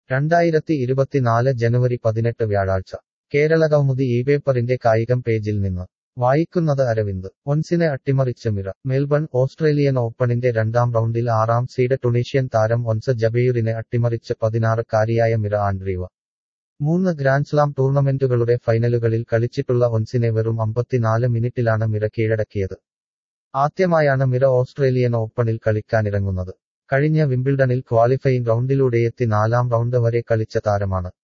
രണ്ടായിരത്തി ഇരുപത്തിനാല് ജനുവരി പതിനെട്ട് വ്യാഴാഴ്ച കേരള കൗമുദി ഈ പേപ്പറിന്റെ കായികം പേജിൽ നിന്ന് വായിക്കുന്നത് അരവിന്ദ് ഒൻസിനെ അട്ടിമറിച്ച് മിറ മെൽബൺ ഓസ്ട്രേലിയൻ ഓപ്പണിന്റെ രണ്ടാം റൗണ്ടിൽ ആറാം സീഡ് ടുണീഷ്യൻ താരം ഒൻസ ജബെയുറിനെ അട്ടിമറിച്ച് പതിനാറുകാരിയായ മിറ ആൻഡ്രീവ മൂന്ന് ഗ്രാൻഡ്സ്ലാം ടൂർണമെന്റുകളുടെ ഫൈനലുകളിൽ കളിച്ചിട്ടുള്ള ഒൻസിനെ വെറും അമ്പത്തിനാല് മിനിറ്റിലാണ് മിറ കീഴടക്കിയത് ആദ്യമായാണ് മിറ ഓസ്ട്രേലിയൻ ഓപ്പണിൽ കളിക്കാനിറങ്ങുന്നത് കഴിഞ്ഞ വിംബിൾഡണിൽ ക്വാളിഫയിംഗ് റൗണ്ടിലൂടെയെത്തി നാലാം റൗണ്ട് വരെ കളിച്ച താരമാണ്